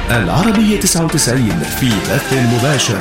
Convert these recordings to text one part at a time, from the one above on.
العربية 99 في بث مباشر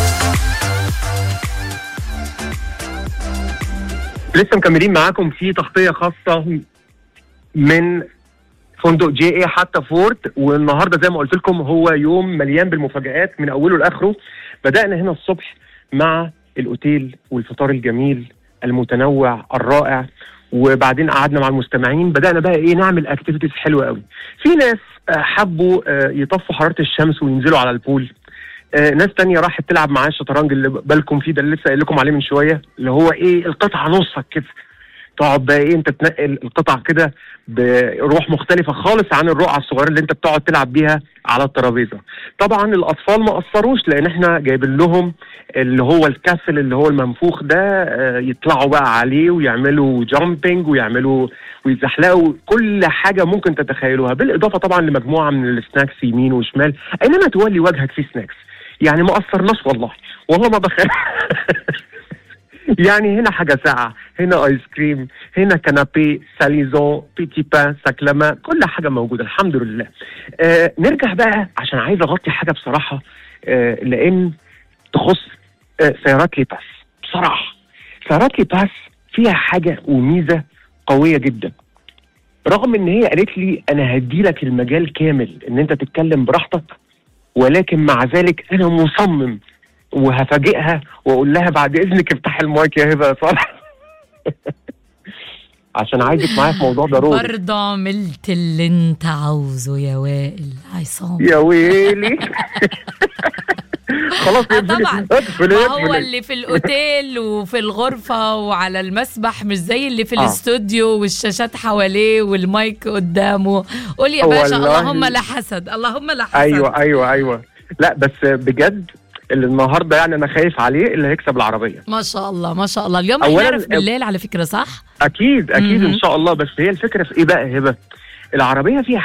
لسه مكملين معاكم في تغطيه خاصه من فندق جي اي حتى فورت والنهارده زي ما قلت لكم هو يوم مليان بالمفاجآت من اوله لاخره بدانا هنا الصبح مع الاوتيل والفطار الجميل المتنوع الرائع وبعدين قعدنا مع المستمعين بدانا بقى ايه نعمل اكتيفيتيز حلوه قوي في ناس آه، حبوا آه، يطفوا حراره الشمس وينزلوا على البول آه، ناس تانية راحت تلعب معاه الشطرنج اللي بالكم فيه ده اللي لسه قايل لكم عليه من شويه اللي هو ايه القطعه نصك كده تقعد بقى ايه انت تنقل القطع كده بروح مختلفه خالص عن الرقعه الصغيره اللي انت بتقعد تلعب بيها على الترابيزه. طبعا الاطفال ما قصروش لان احنا جايبين لهم اللي هو الكاسل اللي هو المنفوخ ده آه، يطلعوا بقى عليه ويعملوا جامبينج ويعملوا ويزحلقوا كل حاجه ممكن تتخيلوها بالاضافه طبعا لمجموعه من السناكس يمين وشمال اينما تولي وجهك في سناكس. يعني ما قصرناش والله والله ما بخاف يعني هنا حاجة ساعة هنا آيس كريم هنا كنابي ساليزون بيتي بان ساكلما كل حاجة موجودة الحمد لله آه نرجع بقى عشان عايز أغطي حاجة بصراحة آه لأن تخص آه سيارات لي باس بصراحة سيارات لي باس فيها حاجة وميزة قوية جدا رغم ان هي قالت لي انا هدي لك المجال كامل ان انت تتكلم براحتك ولكن مع ذلك انا مصمم وهفاجئها واقول لها بعد اذنك افتح المايك يا هبه يا صالح عشان عايزك معايا في موضوع ضروري برضه عملت اللي انت عاوزه يا وائل عصام يا ويلي خلاص آه يقفل طبعا اقفل ما هو اقفل اللي في الاوتيل وفي الغرفه وعلى المسبح مش زي اللي في آه. الاستوديو والشاشات حواليه والمايك قدامه قول يا باشا والله. اللهم لا حسد اللهم لا حسد ايوه ايوه ايوه لا بس بجد اللي النهارده يعني انا خايف عليه اللي هيكسب العربيه ما شاء الله ما شاء الله اليوم أولاً- هنعرف بالليل على فكره صح اكيد اكيد مهم. ان شاء الله بس هي الفكره في ايه بقى يا هبه العربيه فيها